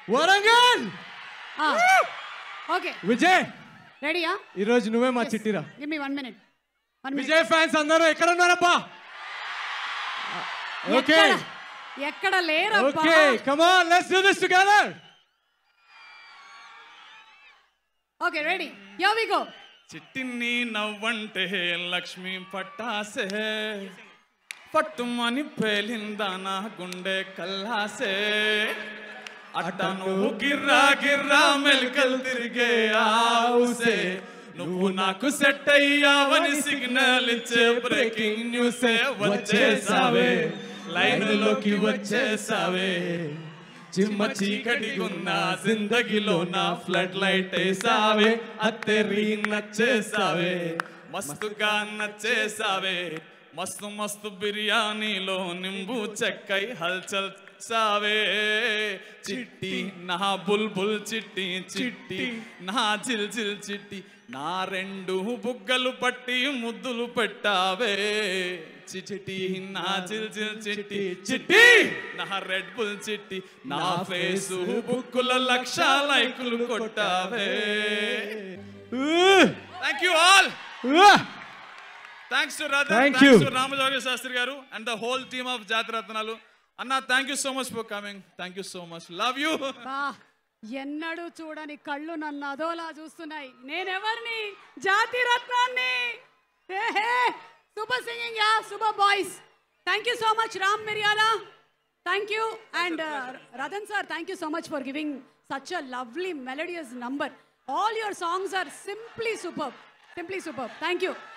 Warangal okay Vijay రెడీయా ఈ రోజు నువ్వే మా చిట్టిరా give me one minute one minute Vijay fans అందరూ ఎక్కడ ఉన్నారబ్బా ఓకే ఎక్కడ లేరబ్బా okay come on let's do this together okay ready yo we go చిట్టిని నవ్వంటే Lakshmi పట్టాసే పట్టుమని పేలిందా నా గుండె కల్లాసే అట్ట నువ్వు గిర్రా గిర్రా మెలికలు తిరిగే ఆవుసే నువ్వు నాకు సెట్ అయ్యావని సిగ్నల్ ఇచ్చే బ్రేకింగ్ న్యూసే వచ్చేసావే లైన్లోకి వచ్చేసావే చిమ్మ చీకటి ఉన్న జిందగీలో నా ఫ్లడ్ లైట్ వేసావే అత్తెరి నచ్చేసావే మస్తుగా నచ్చేసావే మస్తు మస్తు బిర్యానీలో నింబు చెక్కై హల్చల్ సావే చిట్టి నా బుల్బుల్ చిట్టి చిట్టి నా జిల్ జిల్ చిట్టి నా రెండు బుగ్గలు పట్టి ముద్దులు పెట్టావే చిట్టి నా జిల్ జిల్ చిట్టి చిట్టి నా రెడ్ బుల్ చిట్టి నా ఫేసు బుక్కుల లక్ష లైకులు కొట్టావే thank you all thanks to Ratan Thank thanks you. To Ramajogi Sastry garu and the whole team of Jathiratnalu అన్న thank you so much for coming thank you so much love you బా ఎన్నడూ చూడని కళ్ళు నన్ను అదోలా చూస్తున్నాయి నేనెవరిని జాతి రత్నాన్ని super singing ya super boys thank you so much Ram Miryala thank you and Ratan sir thank you so much for giving such a lovely melodious number all your songs are simply super simply super thank you